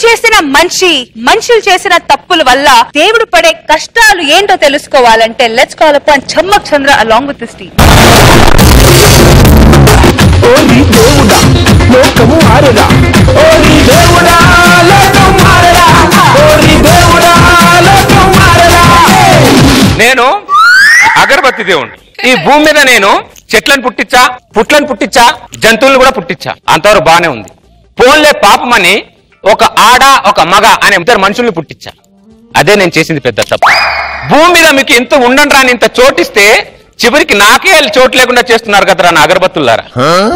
చేసిన మనిషి మనుషులు చేసిన తప్పుల వల్ల దేవుడు పడే కష్టాలు ఏంటో తెలుసుకోవాలంటే let's call upon Chammak Chandra along with this team ఓరి దేవుడా లోకము మారదా ఓరి దేవుడా లోకం మారదా ఓరి దేవుడా లోకం మారదా నేను అగరబత్తి దేవుడు ఈ భూమి మీద నేను చెట్లను పుట్టించా పుట్లను పుట్టించా జంతువులను కూడా పుట్టించా అంతవరకు బానే ఉంది పోన్లే పాపమని ఒక ఆడ ఒక మగ అనే ఇద్దరు మనుషుల్ని పుట్టించా అదే నేను చేసింది పెద్ద తప్పు భూమి మీద మీకు ఇంత ఉండండి రాని ఇంత చోటిస్తే చివరికి నాకే చోటు లేకుండా చేస్తున్నారు కదరా నా అగరబత్తులారా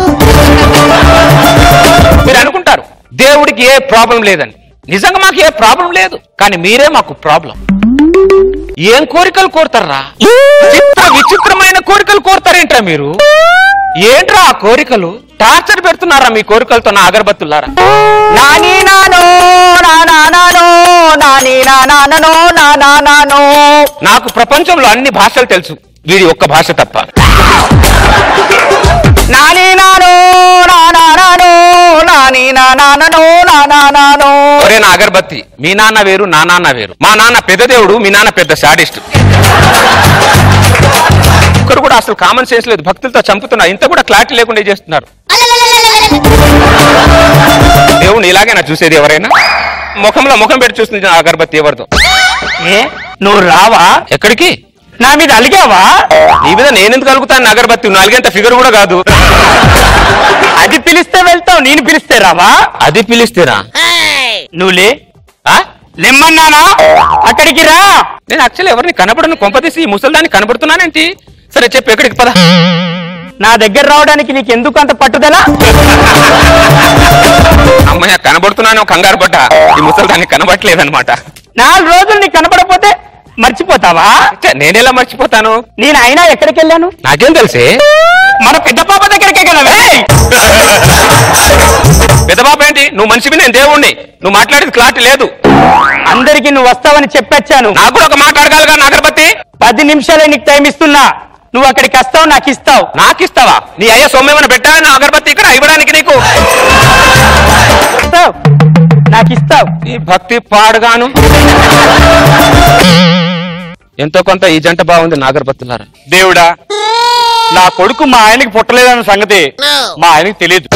మీరు అనుకుంటారు దేవుడికి ఏ ప్రాబ్లం లేదని నిజంగా మాకు ఏ ప్రాబ్లం లేదు కానీ మీరే మాకు ప్రాబ్లం ఏం కోరికలు కోరుతారా చిత్ర విచిత్రమైన కోరికలు కోరుతారేంట్రా మీరు ఏంట్రా ఆ కోరికలు టార్చర్ పెడుతున్నారా మీ కోరికలతో నా అగరబత్తులారా నాని నానో నా నానో నాని నానో నా నానో నాకు ప్రపంచంలో అన్ని భాషలు తెలుసు వీడి ఒక్క భాష తప్ప నాని నానో నా నానో నాని నానో నా నానో ఒరే నా అగరబత్తి మీ నాన్న వేరు నా నాన్న వేరు మా నాన్న పెద్ద దేవుడు మీ నాన్న పెద్ద సాడిస్ట్ ఒక్కరు కూడా అసలు కామన్ సెన్స్ లేదు భక్తులతో చంపుతున్నారు ఇంత కూడా క్లారిటీ లేకుండా చేస్తున్నారు దేవుని ఇలాగైనా చూసేది ఎవరైనా ముఖంలో ముఖం పెట్టి చూస్తుంది నా అగరబత్తి ఎవరితో ఏ నువ్వు రావా ఎక్కడికి నా మీద అలిగావా నీ మీద నేనెందుకు కలుగుతాను నా అగరబత్తి నువ్వు అలిగేంత ఫిగర్ కూడా కాదు అది పిలిస్తే వెళ్తావు నేను పిలిస్తే రావా అది పిలిస్తేనా నువ్వు లే ఆ? లెమ్మన్నానా అక్కడికి రా నేను యాక్చువల్లీ ఎవరిని కనబడను కొంపదీసి ఈ ముసలిదాన్ని కనబడుతున్నానేంటి సరే చెప్పు ఎక్కడికి పద నా దగ్గర రావడానికి నీకు ఎందుకు అంత పట్టుదల అమ్మయ్య కనబడుతున్నాను కంగారు పడ్డ ఈ ముసలిదాన్ని కనబడట్లేదన్నమాట నాలుగు రోజులు నీకు కనపడపోతే మర్చిపోతావా ఛే, నేనెలా మర్చిపోతాను నేను అయినా ఎక్కడికి వెళ్ళాను నాకేం తెలిసే మన పెద్ద పాప దగ్గరికే కదా వేయ్! పెద్ద బాబు ఏంటి నువ్వు మనిషివి నేను దేవుణ్ణి నువ్వు మాట్లాడేది క్లారిటీ లేదు అందరికి నువ్వు వస్తావని చెప్పొచ్చాను నాకు కూడా ఒక మాట్లాడగలగా నా అగరబత్తి పది నిమిషాలే నీకు టైం ఇస్తున్నా నువ్వు అక్కడికి వస్తావు నాకు ఇస్తావు నాకు ఇస్తావా నీ అయ్య సొమ్మేమైనా పెట్టా నా అగరబత్తి ఇక్కడ ఇవ్వడానికి నీకు ఇస్తావు నాకు ఇస్తావు ఈ భక్తి పాడుగాను ఎంతో కొంత ఈ జంట బాగుంది నా అగరబత్తులారా దేవుడా నా కొడుకు మా ఆయనకి పుట్టలేదన్న సంగతి మా ఆయనకి తెలియదు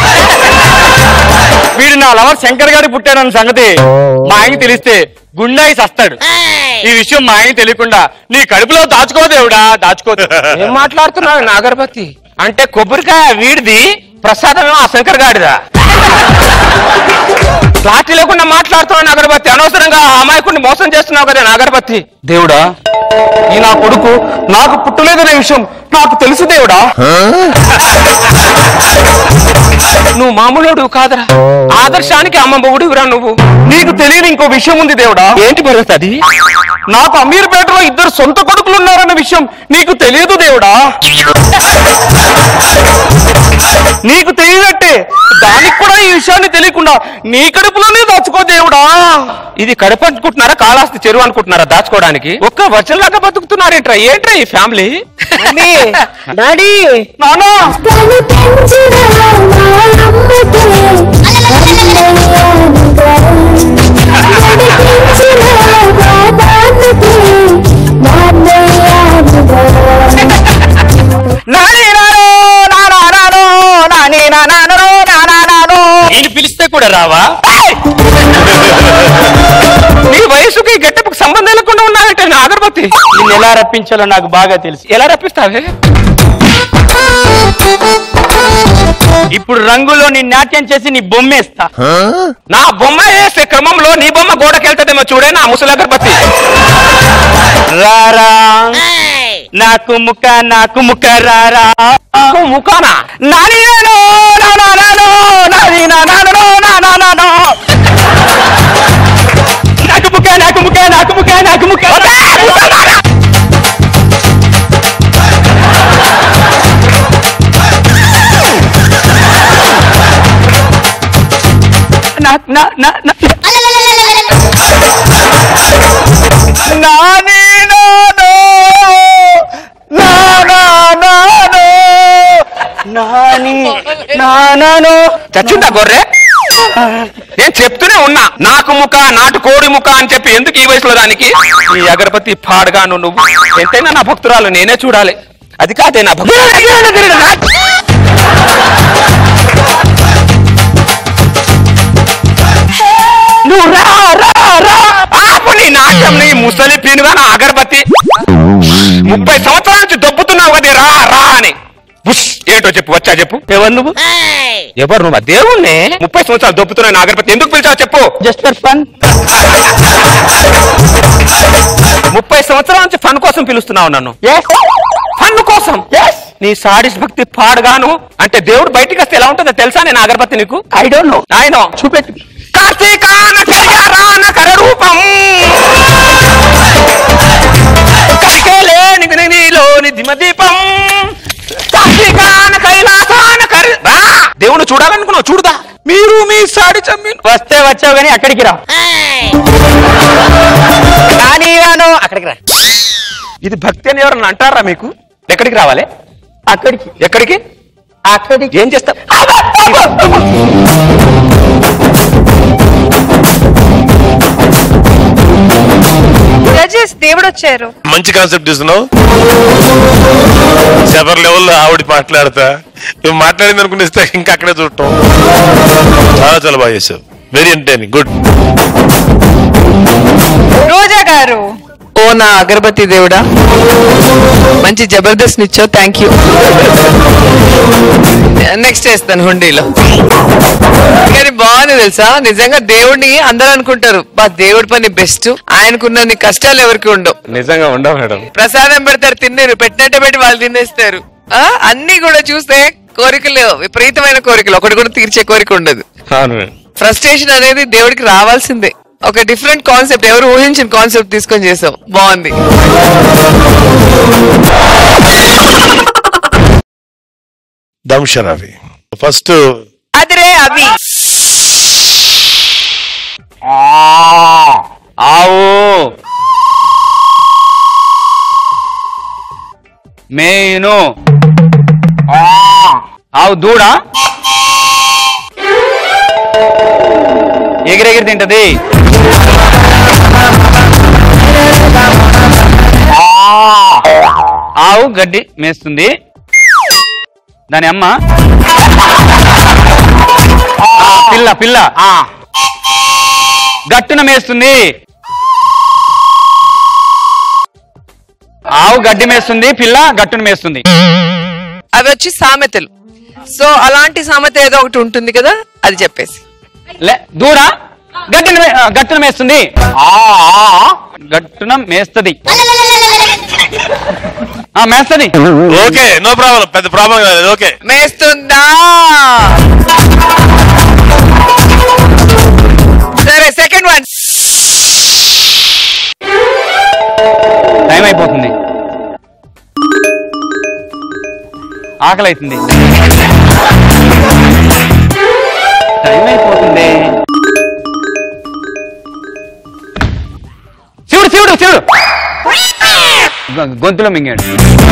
వీడు నా లవర్ శంకర్ గారికి పుట్టాడన్న సంగతి మా ఆయనకి తెలిస్తే గుండాయి సస్తాడు ఈ విషయం మా ఆయనకి తెలియకుండా నీ కడుపులో దాచుకో దేవుడా దాచుకో ఏం మాట్లాడుతున్నావు నా అగరబత్తి అంటే కొబ్బరికాయ వీడిది ప్రసాదం ఆ శంకర్ గాడిదా క్లారిటీ లేకుండా మాట్లాడుతున్నావు అగరబత్తి అనవసరంగా ఆ అమాయకుడిని మోసం చేస్తున్నావు కదా నా అగరబత్తి దేవుడా ఈ నా కొడుకు నాకు పుట్టలేదనే విషయం నాకు తెలుసు దేవుడా నువ్వు మామూలుడు కాదరా ఆదర్శానికి అమ్మ బొగుడివిరా నువ్వు నీకు తెలియని ఇంకో విషయం ఉంది దేవుడా ఏంటి పరిస్థితి అది నాకు అమీర్పేటలో ఇద్దరు సొంత కొడుకులు ఉన్నారన్న విషయం నీకు తెలియదు దేవుడా నీకు తెలియనట్టే దానికి కూడా ఈ విషయాన్ని తెలియకుండా నీ కడుపులోనే దాచుకో దేవుడా ఇది కడుపు అనుకుంటున్నారా కాళాస్తి చెరువు అనుకుంటున్నారా దాచుకోవడానికి ఒక్క వర్షంలాగా బతుకుతున్నారేంట్రా ఏంట్రా ఈ ఫ్యామిలీ డాడీ నానా తను పెంచిన మా అమ్మకే నడిపించిన మా నాన్నకే నాన్నయ్యానుగా నాని నానో నానా నానో నాని నానో నానా నానో నేను పిలిస్తే కూడా రావా నీ వయసుకి గెట్టపుకి సంబంధం లేకుండా ఉన్నాయంటే నా అగరబత్తి నిన్ను ఎలా రప్పించాలో నాకు బాగా తెలుసు ఎలా రప్పిస్తావే ఇప్పుడు రంగులో నీ నాట్యం చేసి నీ బొమ్మేస్తా నా బొమ్మ వేసే క్రమంలో నీ బొమ్మ గోడకెళ్తదేమో చూడే నా ముసలి అగరబత్తి రారా నాకు ముక్క నాకు ముక్క రారా నాకు ముఖానా నాని నానో నానా నానో నాని నానో నానా నానో నాకు ముక్క నాకు ముక్క నాకు ముక్క నాకు ముక్క నా నా నా నా నాని నానో నానా నానో నాని నానో చచ్చిందా గొర్రె నేను చెప్తూనే ఉన్నా నాకు ముఖ నాటు కోడి ముఖ అని చెప్పి ఎందుకు ఈ వయసులో దానికి ఈ అగరబత్తి పాడుగాను నువ్వు ఎంతైనా నా భక్తురాలు నేనే చూడాలి అది కాదే నా భక్తురాలు నువ్వు రా రా రా ఆపు నీ నాట్యం నీ ముసలి పీనుగా నా అగరబత్తి ముప్పై సంవత్సరాల నుంచి దొబ్బుతున్నావు కదా రా రా అని బుష్ ఏంటో చెప్పు వచ్చా చెప్పు ఎవరు నువ్వు ఎవరు నువ్వు దేవుణ్ణి ముప్పై సంవత్సరాలు దొబ్బుతున్నా నా అగరబత్తి ఎందుకు పిలిచావు చెప్పు జస్ట్ ఫర్ ఫన్ ముప్పై సంవత్సరాల నుంచి ఫన్ కోసం పిలుస్తున్నావు నన్ను ఫన్ కోసం నీ సాడిస్ భక్తి పాడుగాను అంటే దేవుడు బయటికి వస్తే ఎలా ఉంటుందో తెలుసా నేను అగరబత్తి నీకు I don't know I know చూపెట్టు కార్తీకాన కళ్యాణ కర రూపం కరికేలేని నీలోని దిమదీపం కార్తీకాన కైలాసాన కరి రా దేవుడు చూడాలనుకున్నావు చూడదా మీరు మీ సాడి చమ్మి వస్తే వచ్చావు కానీ అక్కడికి రా కానీ రాను అక్కడికి రా ఇది భక్తి అని ఎవరన్నా అంటారా మీకు ఎక్కడికి రావాలి అక్కడికి ఎక్కడికి అక్కడికి ఏం చేస్తా జడ్జెస్ దేవుడు వచ్చారు మంచి కాన్సెప్ట్ ఇస్తున్నావు శబర్ లెవెల్లో ఆవిడ మాట్లాడతా నువ్వు మాట్లాడింది అనుకునిస్తే ఇంకా అక్కడే చూడటం చాలా చాలా బాగా చేసావు వెరీ ఎంటర్టైనింగ్ గుడ్ రోజా గారు ఓ నా అగరబత్తి దేవుడా మంచి జబర్దస్త్ నిచ్చావు థ్యాంక్ యూ నెక్స్ట్ చేస్తాను హుండీలో కానీ బాగుంది తెలుసా నిజంగా దేవుడిని అందరూ అనుకుంటారు బా దేవుడి పని బెస్ట్ ఆయనకున్న కష్టాలు ఎవరికి ఉండవు నిజంగా ఉండవు మేడం ప్రసాదం పెడతారు తిన్నారు పెట్టినట్టే పెట్టి వాళ్ళు తినేస్తారు ఆ అన్ని కూడా చూస్తే కోరికలు విపరీతమైన కోరికలు ఒకటి కూడా తీర్చే కోరిక ఉండదు అవును మేడం ఫ్రస్ట్రేషన్ అనేది దేవుడికి రావాల్సిందే ఒక డిఫరెంట్ కాన్సెప్ట్ ఎవరు ఊహించిన కాన్సెప్ట్ తీసుకొని చేసాం బాగుంది దంషన్ అవి ఫస్ట్ అదిరే అవి ఆవు మేను ఆ. ఆవు దూడ ఎగిరెగిరి తింటది ఆ. ఆవు గడ్డి మేస్తుంది దాని అమ్మ ఆ, పిల్ల పిల్ల గట్టున మేస్తుంది ఆవు గడ్డి మేస్తుంది పిల్ల గట్టున మేస్తుంది అవి వచ్చి సామెతలు సో అలాంటి సామెత ఏదో ఒకటి ఉంటుంది కదా అది చెప్పేసి లే దూడ గట్టున మే- ఆ, గట్టున మేస్తుంది ఆ, ఆ, ఆ, గట్టున మేస్తది ఆ మేస్తది ఓకే నో ప్రాబ్లం పెద్ద ప్రాబ్లం కాదు ఓకే మేస్తుందా సరే సెకండ్ వన్ టైం అయిపోతుంది ఆకలి అవుతుంది టైం అయిపోతుంది శివుడు శివుడు శివుడు గొ- గొంతులో మింగాడు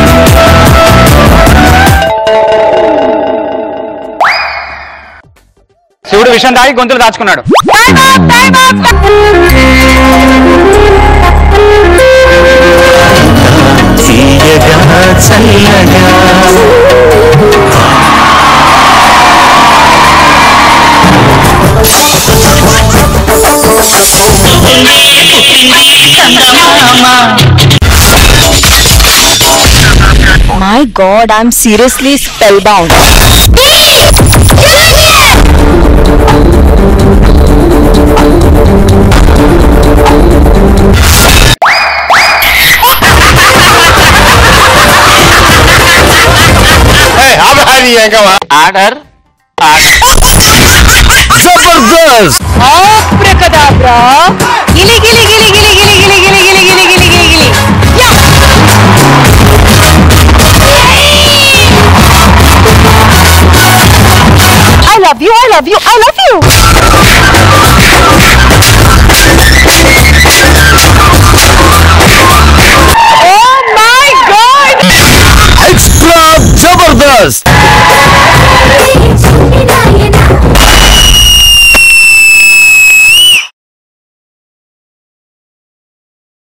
శివుడు విషం తాగి గొంతులు దాచుకున్నాడు తీయగా చల్లగా My god, I'm seriously spellbound. Order Jabardasth Abracadabra. Gili gili gili gili gili gili gili gili gili gili gili gili. Yeah. I love you, I love you, I love you. Oh my god! Extra Jabardasth